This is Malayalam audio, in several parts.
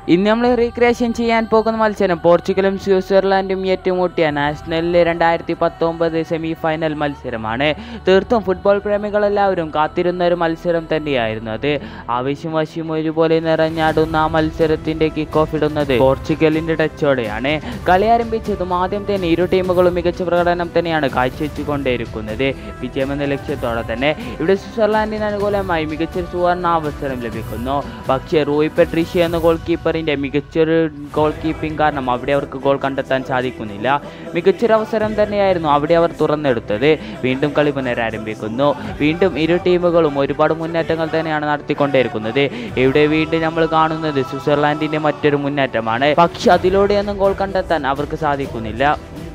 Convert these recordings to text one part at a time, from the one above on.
ഇന്ന് നമ്മൾ റീക്രിയേഷൻ ചെയ്യാൻ പോകുന്ന മത്സരം പോർച്ചുഗലും സ്വിറ്റ്സർലാൻഡും ഏറ്റുമുട്ടിയ നാഷണലിലെ രണ്ടായിരത്തി പത്തൊമ്പത് സെമി ഫൈനൽ മത്സരമാണ് തീർത്തും ഫുട്ബോൾ പ്രേമികളെല്ലാവരും കാത്തിരുന്ന ഒരു മത്സരം തന്നെയായിരുന്നു അത് ആവശ്യം വശം ഒരുപോലെ നിറഞ്ഞാടുന്ന ആ മത്സരത്തിന്റെ കിക്ക് ഓഫ് ഇടുന്നത് പോർച്ചുഗലിന്റെ ടച്ചോടെയാണ് കളി ആരംഭിച്ചതും ആദ്യം തന്നെ ഇരു ടീമുകളും മികച്ച പ്രകടനം തന്നെയാണ് കാഴ്ചവെച്ചുകൊണ്ടേയിരിക്കുന്നത് വിജയമെന്ന ലക്ഷ്യത്തോടെ തന്നെ ഇവിടെ സ്വിറ്റ്സർലാൻഡിന് അനുകൂലമായി മികച്ചൊരു സുവർണ അവസരം ലഭിക്കുന്നു പക്ഷേ റൂയി പെട്രീഷ്യ എന്ന ഗോൾ കീപ്പറിന്റെ മികച്ചൊരു ഗോൾ കീപ്പിംഗ് കാരണം അവിടെ അവർക്ക് ഗോൾ കണ്ടെത്താൻ സാധിക്കുന്നില്ല മികച്ചൊരു അവസരം തന്നെയായിരുന്നു അവിടെ അവർ തുറന്നെടുത്തത് വീണ്ടും കളി പുനരാരംഭിക്കുന്നു വീണ്ടും ഇരു ടീമുകളും ഒരുപാട് മുന്നേറ്റങ്ങൾ തന്നെയാണ് നടത്തിക്കൊണ്ടേയിരിക്കുന്നത് ഇവിടെ വീണ്ടും നമ്മൾ കാണുന്നത് സ്വിറ്റ്സർലാൻഡിന്റെ മറ്റൊരു മുന്നേറ്റമാണ് പക്ഷെ അതിലൂടെയൊന്നും ഗോൾ കണ്ടെത്താൻ അവർക്ക് സാധിക്കുന്നില്ല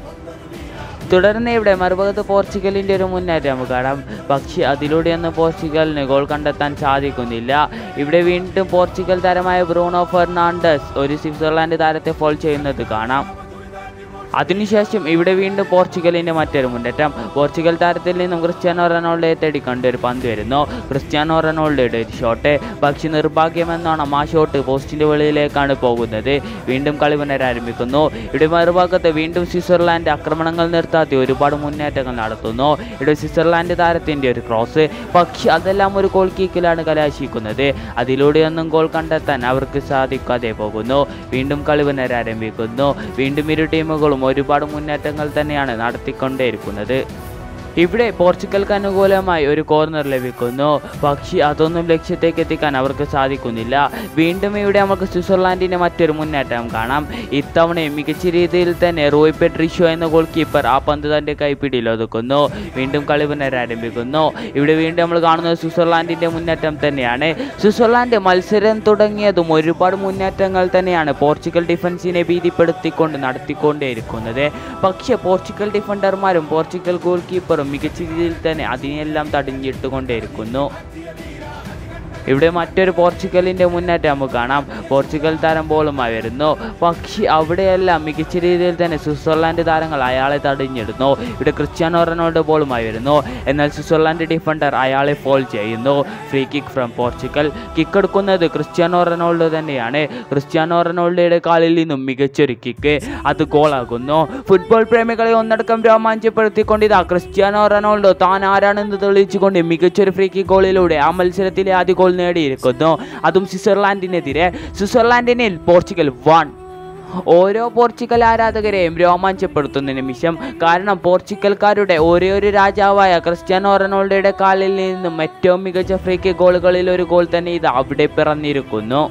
തുടർന്ന് ഇവിടെ മറുഭാഗത്ത് പോർച്ചുഗലിൻ്റെ ഒരു മുന്നേറ്റം നമുക്ക് കാണാം പക്ഷേ അതിലൂടെയൊന്നും പോർച്ചുഗലിന് ഗോൾ കണ്ടെത്താൻ സാധിക്കുന്നില്ല ഇവിടെ വീണ്ടും പോർച്ചുഗൽ താരമായ ബ്രൂണോ ഫെർണാണ്ടസ് ഒരു സ്വിറ്റ്സർലാൻഡ് താരത്തെ ഫോൾ ചെയ്യുന്നത് കാണാം അതിനുശേഷം ഇവിടെ വീണ്ടും പോർച്ചുഗലിൻ്റെ മറ്റൊരു മുന്നേറ്റം പോർച്ചുഗൽ താരത്തിൽ നിന്നും ക്രിസ്ത്യാനോ റൊണാൾഡോയെ തേടി കണ്ടൊരു പന്ത് വരുന്നു ക്രിസ്ത്യാനോ റൊണാൾഡോയുടെ ഒരു ഷോട്ട് പക്ഷി നിർഭാഗ്യമെന്നോണം ആ ഷോട്ട് പോസ്റ്റിൻ്റെ വെളിയിലേക്കാണ് പോകുന്നത് വീണ്ടും കളി പുനരാരംഭിക്കുന്നു ഇവിടെ മറുഭാഗത്ത് വീണ്ടും സ്വിറ്റ്സർലാൻഡ് ആക്രമണങ്ങൾ നിർത്താതെ ഒരുപാട് മുന്നേറ്റങ്ങൾ നടത്തുന്നു ഇവിടെ സ്വിറ്റ്സർലാൻഡ് താരത്തിൻ്റെ ഒരു ക്രോസ് പക്ഷെ അതെല്ലാം ഒരു ഗോൾ കീക്കിലാണ് കലാശിക്കുന്നത് അതിലൂടെയൊന്നും ഗോൾ കണ്ടെത്താൻ അവർക്ക് സാധിക്കാതെ പോകുന്നു വീണ്ടും കളി പുനരാരംഭിക്കുന്നു വീണ്ടും ഇരു ടീമുകളും ഒരുപാട് മുന്നേറ്റങ്ങൾ തന്നെയാണ് നടത്തിക്കൊണ്ടേയിരിക്കുന്നത് ഇവിടെ പോർച്ചുഗൽക്ക് അനുകൂലമായി ഒരു കോർണർ ലഭിക്കുന്നു പക്ഷേ അതൊന്നും ലക്ഷ്യത്തേക്ക് എത്തിക്കാൻ അവർക്ക് സാധിക്കുന്നില്ല വീണ്ടും ഇവിടെ നമുക്ക് സ്വിറ്റ്സർലാൻഡിൻ്റെ മറ്റൊരു മുന്നേറ്റം കാണാം ഇത്തവണയും മികച്ച രീതിയിൽ തന്നെ റോയ് പെട്രിഷോ എന്ന ഗോൾ കീപ്പർ ആ പന്ത് തൻ്റെ കൈപ്പിടിയിൽ ഒതുക്കുന്നു വീണ്ടും കളി പുനരാരംഭിക്കുന്നു ഇവിടെ വീണ്ടും നമ്മൾ കാണുന്നത് സ്വിറ്റ്സർലാൻഡിൻ്റെ മുന്നേറ്റം തന്നെയാണ് സ്വിറ്റ്സർലാൻഡ് മത്സരം തുടങ്ങിയതും ഒരുപാട് മുന്നേറ്റങ്ങൾ തന്നെയാണ് പോർച്ചുഗൽ ഡിഫൻസിനെ ഭീതിപ്പെടുത്തിക്കൊണ്ട് നടത്തിക്കൊണ്ടേയിരിക്കുന്നത് പക്ഷേ പോർച്ചുഗൽ ഡിഫൻഡർമാരും പോർച്ചുഗൽ ഗോൾ കീപ്പറും മികച്ച രീതിയിൽ തന്നെ അതിനെല്ലാം തടഞ്ഞിട്ടുകൊണ്ടേയിരിക്കുന്നു ഇവിടെ മറ്റൊരു പോർച്ചുഗലിൻ്റെ മുന്നേറ്റം നമുക്ക് കാണാം പോർച്ചുഗൽ താരം ബോളുമായി വരുന്നു പക്ഷേ അവിടെയെല്ലാം മികച്ച രീതിയിൽ തന്നെ സ്വിറ്റ്സർലാൻഡ് താരങ്ങൾ അയാളെ തടഞ്ഞിടുന്നു ഇവിടെ ക്രിസ്ത്യാനോ റൊണാൾഡോ ബോളുമായി വരുന്നു എന്നാൽ സ്വിറ്റ്സർലാൻഡ് ഡിഫൻഡർ അയാളെ ഫോൾ ചെയ്യുന്നു free kick from Portugal kick എടുക്കുന്നത് ക്രിസ്ത്യാനോ റൊണാൾഡോ തന്നെയാണ് ക്രിസ്ത്യാനോ റൊണാൾഡോയുടെ കാലിൽ നിന്നും മികച്ചൊരു കിക്ക് അത് ഗോളാകുന്നു ഫുട്ബോൾ പ്രേമികളെ ഒന്നടക്കം രോമാഞ്ചപ്പെടുത്തിക്കൊണ്ട് ഇതാ ക്രിസ്ത്യാനോ റൊണാൾഡോ താൻ ആരാണെന്ന് തെളിയിച്ചുകൊണ്ട് മികച്ചൊരു ഫ്രീ കിക്ക് ഗോളിലൂടെ ആ മത്സരത്തിലെ ആദ്യ ഗോൾ നേടിയിരിക്കുന്നു അതും സ്വിറ്റ്സർലാൻഡിനെതിരെ സ്വിറ്റ്സർലാൻഡിനിൽ പോർച്ചുഗൽ വൺ ഓരോ പോർച്ചുഗൽ ആരാധകരെയും രോമാഞ്ചപ്പെടുത്തുന്ന നിമിഷം കാരണം പോർച്ചുഗൽക്കാരുടെ ഒരേ ഒരു രാജാവായ ക്രിസ്ത്യാനോ റൊണാൾഡോയുടെ കാലിൽ നിന്നും ഏറ്റവും മികച്ച ഫ്രീ കിക്ക് ഗോളുകളിൽ ഒരു ഗോൾ തന്നെ ഇത് അവിടെ പിറന്നിരിക്കുന്നു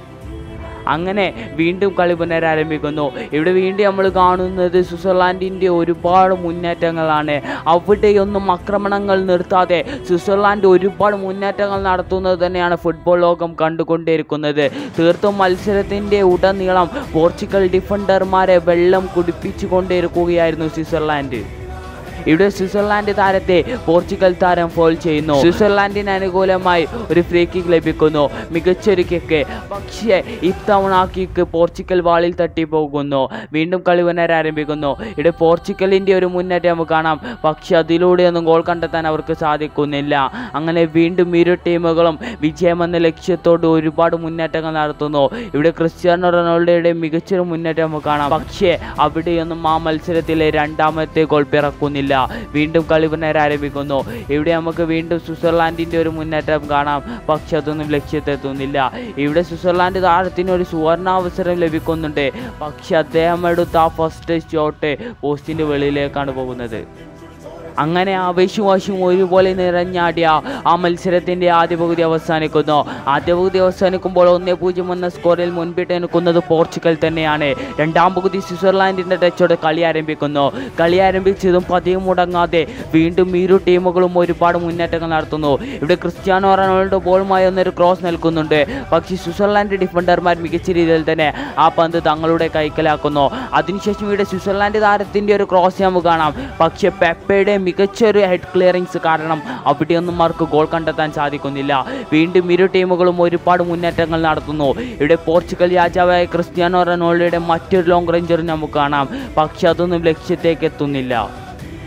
അങ്ങനെ വീണ്ടും കളി പുനരാരംഭിക്കുന്നു ഇവിടെ വീണ്ടും നമ്മൾ കാണുന്നത് സ്വിറ്റ്സർലാൻഡിൻ്റെ ഒരുപാട് മുന്നേറ്റങ്ങളാണ് അവിടെയൊന്നും ആക്രമണങ്ങൾ നിർത്താതെ സ്വിറ്റ്സർലാൻഡ് ഒരുപാട് മുന്നേറ്റങ്ങൾ നടത്തുന്നത് തന്നെയാണ് ഫുട്ബോൾ ലോകം കണ്ടുകൊണ്ടിരിക്കുന്നത് തീർത്തും മത്സരത്തിൻ്റെ ഉടനീളം പോർച്ചുഗൽ ഡിഫൻഡർമാരെ വെള്ളം കുടിപ്പിച്ചു കൊണ്ടിരിക്കുകയായിരുന്നു സ്വിറ്റ്സർലാൻഡ് ഇവിടെ സ്വിറ്റ്സർലാൻഡ് താരത്തെ പോർച്ചുഗൽ താരം ഫോൾ ചെയ്യുന്നു സ്വിറ്റ്സർലാൻഡിന് അനുകൂലമായി ഒരു ഫ്രീ കിക്ക് ലഭിക്കുന്നു മികച്ചൊരു കിക്ക് പക്ഷേ ഇത്തവണ ആ കിക്ക് പോർച്ചുഗൽ വാളിൽ തട്ടി പോകുന്നു വീണ്ടും കളി പുനരാരംഭിക്കുന്നു ഇവിടെ പോർച്ചുഗലിൻ്റെ ഒരു മുന്നേറ്റം നമുക്ക് കാണാം പക്ഷെ അതിലൂടെയൊന്നും ഗോൾ കണ്ടെത്താൻ അവർക്ക് സാധിക്കുന്നില്ല അങ്ങനെ വീണ്ടും ഇരു ടീമുകളും വിജയമെന്ന ലക്ഷ്യത്തോട് ഒരുപാട് മുന്നേറ്റങ്ങൾ നടത്തുന്നു ഇവിടെ ക്രിസ്ത്യാനോ റൊണാൾഡോയുടെ മികച്ചൊരു മുന്നേറ്റം നമുക്ക് കാണാം പക്ഷേ അവിടെയൊന്നും ആ മത്സരത്തിലെ രണ്ടാമത്തെ ഗോൾ പിറക്കുന്നില്ല വീണ്ടും കളി പുനരാരംഭിക്കുന്നു ഇവിടെ നമുക്ക് വീണ്ടും സ്വിറ്റ്സർലാൻഡിൻ്റെ ഒരു മുന്നേറ്റം കാണാം പക്ഷെ അതൊന്നും ലക്ഷ്യത്തെത്തുന്നില്ല ഇവിടെ സ്വിറ്റ്സർലാൻഡ് താരത്തിന് ഒരു സുവർണാവസരം ലഭിക്കുന്നുണ്ട് പക്ഷെ അദ്ദേഹം എടുത്ത ആ ഫസ്റ്റ് ഷോട്ട് പോസ്റ്റിൻ്റെ വെളിയിലേക്കാണ് പോകുന്നത് അങ്ങനെ ആവേശവാശവും ഒരുപോലെ നിറഞ്ഞാടിയ ആ മത്സരത്തിൻ്റെ ആദ്യ പകുതി അവസാനിക്കുന്നു ആദ്യ പകുതി അവസാനിക്കുമ്പോൾ ഒന്നേ പൂജ്യം എന്ന സ്കോറിൽ മുൻപിട്ട് നിൽക്കുന്നത് പോർച്ചുഗൽ തന്നെയാണ് രണ്ടാം പകുതി സ്വിറ്റ്സർലാൻഡിൻ്റെ ടച്ചോടെ കളി ആരംഭിക്കുന്നു കളി ആരംഭിച്ചതും പതിവ് മുടങ്ങാതെ വീണ്ടും ഇരു ടീമുകളും ഒരുപാട് മുന്നേറ്റങ്ങൾ നടത്തുന്നു ഇവിടെ ക്രിസ്ത്യാനോ റൊണാൾഡോ ബോളുമായി ഒന്നൊരു ക്രോസ് നൽകുന്നുണ്ട് പക്ഷേ സ്വിറ്റ്സർലാൻഡ് ഡിഫൻഡർമാർ മികച്ച രീതിയിൽ തന്നെ ആ പന്ത് തങ്ങളുടെ കൈക്കലാക്കുന്നു അതിനുശേഷം ഇവിടെ സ്വിറ്റ്സർലാൻഡ് താരത്തിൻ്റെ ഒരു ക്രോസ് നമുക്ക് കാണാം പക്ഷേ പെപ്പയുടെ മികച്ചൊരു ഹെഡ് ക്ലിയറിങ്സ് കാരണം അവിടെയൊന്നും അവർക്ക് ഗോൾ കണ്ടെത്താൻ സാധിക്കുന്നില്ല വീണ്ടും ഇരു ടീമുകളും ഒരുപാട് മുന്നേറ്റങ്ങൾ നടത്തുന്നു ഇവിടെ പോർച്ചുഗൽ രാജാവായ ക്രിസ്ത്യാനോ റൊണാൾഡോയുടെ മറ്റൊരു ലോങ് റേഞ്ചർ നമുക്ക് കാണാം പക്ഷെ അതൊന്നും ലക്ഷ്യത്തേക്ക് എത്തുന്നില്ല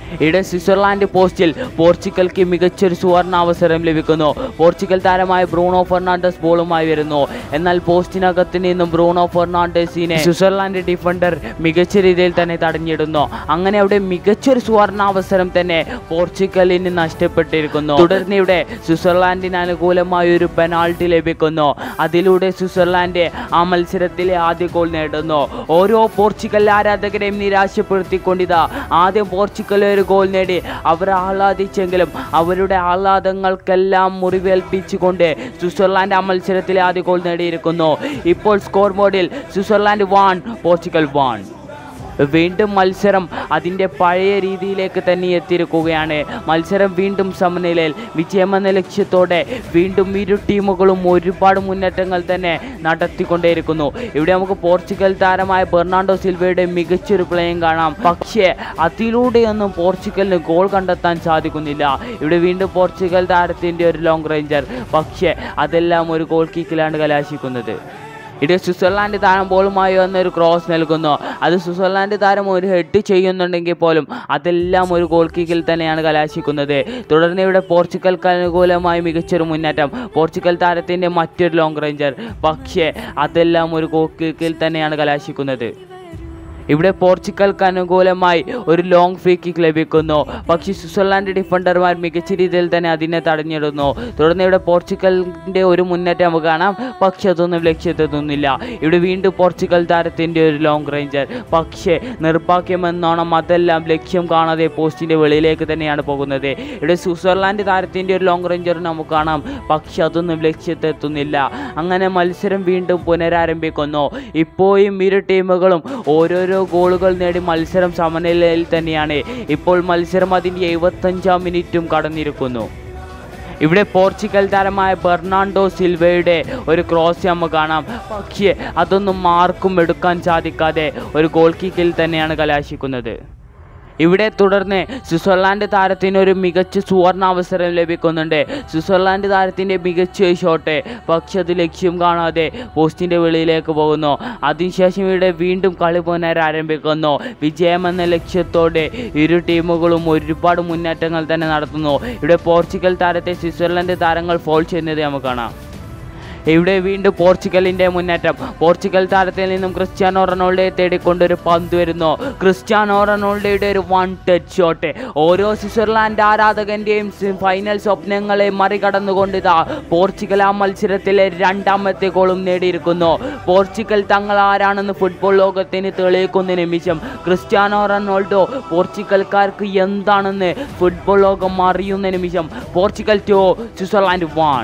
ഇവിടെ സ്വിറ്റ്സർലാൻഡ് പോസ്റ്റിൽ പോർച്ചുഗൽക്ക് മികച്ചൊരു സുവർണ അവസരം ലഭിക്കുന്നു പോർച്ചുഗൽ താരമായ ബ്രൂണോ ഫെർണാണ്ടസ് ബോളുമായി വരുന്നു എന്നാൽ പോസ്റ്റിനകത്ത് നിന്നും ബ്രൂണോ ഫെർണാണ്ടസിനെ സ്വിറ്റ്സർലാൻഡ് ഡിഫൻഡർ മികച്ച രീതിയിൽ തന്നെ തടഞ്ഞിടുന്നു അങ്ങനെ അവിടെ മികച്ചൊരു സുവർണ അവസരം തന്നെ പോർച്ചുഗലിന് നഷ്ടപ്പെട്ടിരിക്കുന്നു തുടർന്ന് ഇവിടെ സ്വിറ്റ്സർലാൻഡിന് അനുകൂലമായ ഒരു പെനാൾട്ടി ലഭിക്കുന്നു അതിലൂടെ സ്വിറ്റ്സർലാൻഡ് ആ മത്സരത്തിലെ ആദ്യ ഗോൾ നേടുന്നു ഓരോ പോർച്ചുഗൽ ആരാധകരെയും നിരാശപ്പെടുത്തിക്കൊണ്ടിതാ ആദ്യം പോർച്ചുഗൽ ഒരു ഗോൾ നേടി അവർ ആഹ്ലാദിച്ചെങ്കിലും അവരുടെ ആഹ്ലാദങ്ങൾക്കെല്ലാം മുറിവേൽപ്പിച്ചുകൊണ്ട് സ്വിറ്റ്സർലാൻഡ് ആ മത്സരത്തിലെ ആദ്യ ഗോൾ നേടിയിരിക്കുന്നു ഇപ്പോൾ സ്കോർ ബോർഡിൽ സ്വിറ്റ്സർലാൻഡ് വാൺ പോർച്ചുഗൽ വാൺ വീണ്ടും മത്സരം അതിൻ്റെ പഴയ രീതിയിലേക്ക് തന്നെ എത്തിയിരിക്കുകയാണ് മത്സരം വീണ്ടും സമനിലയിൽ വിജയമെന്ന ലക്ഷ്യത്തോടെ വീണ്ടും ഇരു ടീമുകളും ഒരുപാട് മുന്നേറ്റങ്ങൾ തന്നെ നടത്തിക്കൊണ്ടേയിരിക്കുന്നു ഇവിടെ നമുക്ക് പോർച്ചുഗൽ താരമായ ബെർണാണ്ടോ സിൽവയുടെ മികച്ചൊരു പ്ലേയും കാണാം പക്ഷേ അതിലൂടെയൊന്നും പോർച്ചുഗലിന് ഗോൾ കണ്ടെത്താൻ സാധിക്കുന്നില്ല ഇവിടെ വീണ്ടും പോർച്ചുഗൽ താരത്തിൻ്റെ ഒരു ലോങ് റേഞ്ചർ പക്ഷേ അതെല്ലാം ഒരു ഗോൾ കിക്കിലാണ് കലാശിക്കുന്നത് ഇത് സ്വിറ്റ്സർലാൻഡ് താരം ബോളുമായി വന്ന ഒരു ക്രോസ് നൽകുന്നു അത് സ്വിറ്റ്സർലാൻഡ് താരം ഒരു ഹെഡ് ചെയ്യുന്നുണ്ടെങ്കിൽ പോലും അതെല്ലാം ഒരു ഗോൾ കിക്കിൽ തന്നെയാണ് കലാശിക്കുന്നത് തുടർന്ന് ഇവിടെ പോർച്ചുഗൽക്ക് അനുകൂലമായി മികച്ചൊരു മുന്നേറ്റം പോർച്ചുഗൽ താരത്തിൻ്റെ മറ്റൊരു ലോങ് റേഞ്ചർ പക്ഷേ അതെല്ലാം ഒരു ഗോൾ കിക്കിൽ തന്നെയാണ് കലാശിക്കുന്നത് ഇവിടെ പോർച്ചുഗൽക്ക് അനുകൂലമായി ഒരു ലോങ് ഫ്രീ കിക്ക് ലഭിക്കുന്നു പക്ഷേ സ്വിറ്റ്സർലാൻഡ് ഡിഫൻഡർമാർ മികച്ച രീതിയിൽ തന്നെ അതിനെ തടഞ്ഞിടുന്നു തുടർന്ന് ഇവിടെ പോർച്ചുഗലിൻ്റെ ഒരു മുന്നേറ്റം നമുക്ക് കാണാം പക്ഷെ അതൊന്നും ലക്ഷ്യത്തെത്തുന്നില്ല ഇവിടെ വീണ്ടും പോർച്ചുഗൽ താരത്തിൻ്റെ ഒരു ലോങ് റേഞ്ചർ പക്ഷേ നിർഭാഗ്യമെന്നോണം അതെല്ലാം ലക്ഷ്യം കാണാതെ പോസ്റ്റിൻ്റെ വെളിയിലേക്ക് തന്നെയാണ് പോകുന്നത് ഇവിടെ സ്വിറ്റ്സർലാൻഡ് താരത്തിൻ്റെ ഒരു ലോങ് റേഞ്ചർ നമുക്ക് കാണാം പക്ഷെ അതൊന്നും ലക്ഷ്യത്തെത്തുന്നില്ല അങ്ങനെ മത്സരം വീണ്ടും പുനരാരംഭിക്കുന്നു ഇപ്പോഴും ഇരു ടീമുകളും ഓരോരോ ഗോളുകൾ നേടി മത്സരം സമനിലയിൽ തന്നെയാണ് ഇപ്പോൾ മത്സരം അതിൻ്റെ എഴുപത്തഞ്ചാം മിനിറ്റും കടന്നിരിക്കുന്നു ഇവിടെ പോർച്ചുഗൽ താരമായ ബെർണാണ്ടോ സിൽവയുടെ ഒരു ക്രോസ് നമുക്ക് കാണാം പക്ഷേ അതൊന്നും മാർക്കും എടുക്കാൻ സാധിക്കാതെ ഒരു ഗോൾ കിക്കിൽ തന്നെയാണ് കലാശിക്കുന്നത് ഇവിടെ തുടർന്ന് സ്വിറ്റ്സർലാൻഡ് താരത്തിന് ഒരു മികച്ച സുവർണ അവസരം ലഭിക്കുന്നുണ്ട് സ്വിറ്റ്സർലാൻഡ് താരത്തിൻ്റെ മികച്ച ഷോട്ട് പക്ഷെ അത് ലക്ഷ്യം കാണാതെ പോസ്റ്റിൻ്റെ വെളിയിലേക്ക് പോകുന്നു അതിനുശേഷം ഇവിടെ വീണ്ടും കളി പുനരാരംഭിക്കുന്നു വിജയമെന്ന ലക്ഷ്യത്തോടെ ഇരു ടീമുകളും ഒരുപാട് മുന്നേറ്റങ്ങൾ തന്നെ നടത്തുന്നു ഇവിടെ പോർച്ചുഗൽ താരത്തെ സ്വിറ്റ്സർലൻഡ് താരങ്ങൾ ഫോൾ ചെയ്യുന്നത് നമുക്ക് കാണാം ഇവിടെ വീണ്ടും പോർച്ചുഗലിന്റെ മുന്നേറ്റം പോർച്ചുഗൽ താരത്തിൽ നിന്നും ക്രിസ്ത്യാനോ റൊണാൾഡോയെ തേടിക്കൊണ്ടൊരു പന്ത് വരുന്നു ക്രിസ്ത്യാനോ റൊണാൾഡോയുടെ ഒരു വൺ ടച്ച് ഷോട്ട് ഓരോ സ്വിറ്റ്സർലാൻഡ് ആരാധകന്റെയും സി- ഫൈനൽ സ്വപ്നങ്ങളെ മറികടന്നുകൊണ്ട് ഇതാ പോർച്ചുഗൽ ആ മത്സരത്തിലെ രണ്ടാമത്തെ ഗോളും നേടിയിരിക്കുന്നു പോർച്ചുഗൽ തങ്ങൾ ആരാണെന്ന് ഫുട്ബോൾ ലോകത്തിന് തെളിയിക്കുന്ന നിമിഷം ക്രിസ്ത്യാനോ റൊണാൾഡോ പോർച്ചുഗൽക്കാർക്ക് എന്താണെന്ന് ഫുട്ബോൾ ലോകം അറിയുന്ന നിമിഷം പോർച്ചുഗൽ ടു സ്വിറ്റ്സർലാൻഡ് വൺ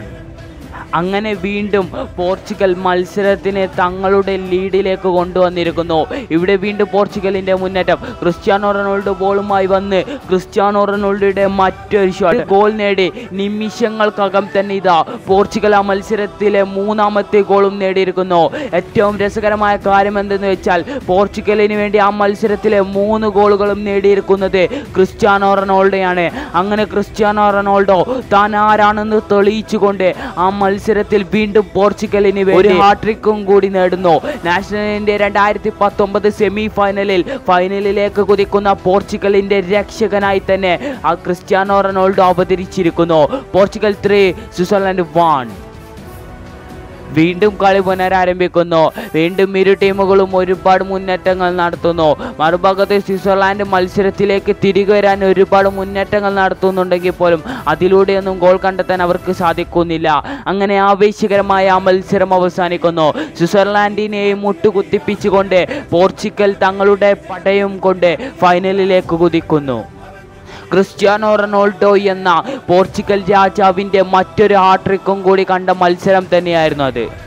അങ്ങനെ വീണ്ടും പോർച്ചുഗൽ മത്സരത്തിനെ തങ്ങളുടെ ലീഡിലേക്ക് കൊണ്ടുവന്നിരിക്കുന്നു ഇവിടെ വീണ്ടും പോർച്ചുഗലിന്റെ മുന്നേറ്റം ക്രിസ്ത്യാനോ റൊണാൾഡോ ബോളുമായി വന്ന് ക്രിസ്ത്യാനോ റൊണാൾഡോയുടെ മറ്റൊരു ഷോട്ട് ഗോൾ നേടി നിമിഷങ്ങൾക്കകം തന്നെ ഇതാ പോർച്ചുഗൽ ആ മത്സരത്തിലെ മൂന്നാമത്തെ ഗോളും നേടിയിരിക്കുന്നു ഏറ്റവും രസകരമായ കാര്യം എന്തെന്ന് വെച്ചാൽ പോർച്ചുഗലിന് വേണ്ടി ആ മത്സരത്തിലെ മൂന്ന് ഗോളുകളും നേടിയിരിക്കുന്നത് ക്രിസ്ത്യാനോ റൊണാൾഡോയാണ് അങ്ങനെ ക്രിസ്ത്യാനോ റൊണാൾഡോ താൻ ആരാണെന്ന് തെളിയിച്ചുകൊണ്ട് ആ മത്സരത്തിൽ വീണ്ടും പോർച്ചുഗലിന് വേണ്ടി ഒരു ഹാട്രിക്കും കൂടി നേടുന്നു നാഷണലിന്റെ രണ്ടായിരത്തി പത്തൊമ്പത് സെമി ഫൈനലിൽ ഫൈനലിലേക്ക് കുതിക്കുന്ന പോർച്ചുഗലിന്റെ രക്ഷകനായി തന്നെ ആ ക്രിസ്ത്യാനോ റൊണാൾഡോ അവതരിച്ചിരിക്കുന്നു പോർച്ചുഗൽ ത്രീ സ്വിറ്റ്സർലൻഡ് വൺ വീണ്ടും കളി പുനരാരംഭിക്കുന്നു വീണ്ടും ഇരു ടീമുകളും ഒരുപാട് മുന്നേറ്റങ്ങൾ നടത്തുന്നു മറുഭാഗത്ത് സ്വിറ്റ്സർലാൻഡ് മത്സരത്തിലേക്ക് തിരികെ വരാൻ ഒരുപാട് മുന്നേറ്റങ്ങൾ നടത്തുന്നുണ്ടെങ്കിൽ പോലും അതിലൂടെയൊന്നും ഗോൾ കണ്ടെത്താൻ അവർക്ക് സാധിക്കുന്നില്ല അങ്ങനെ ആവേശകരമായ ആ മത്സരം അവസാനിക്കുന്നു സ്വിറ്റ്സർലാൻഡിനെ മുട്ടുകുത്തിപ്പിച്ചുകൊണ്ട് പോർച്ചുഗൽ തങ്ങളുടെ പടയും കൊണ്ട് ഫൈനലിലേക്ക് കുതിക്കുന്നു ക്രിസ്ത്യാനോ റൊണാൾഡോ എന്ന പോർച്ചുഗൽ രാജാവിൻ്റെ മറ്റൊരു ഹാട്രിക്കും കൂടി കണ്ട മത്സരം തന്നെയായിരുന്നു അത്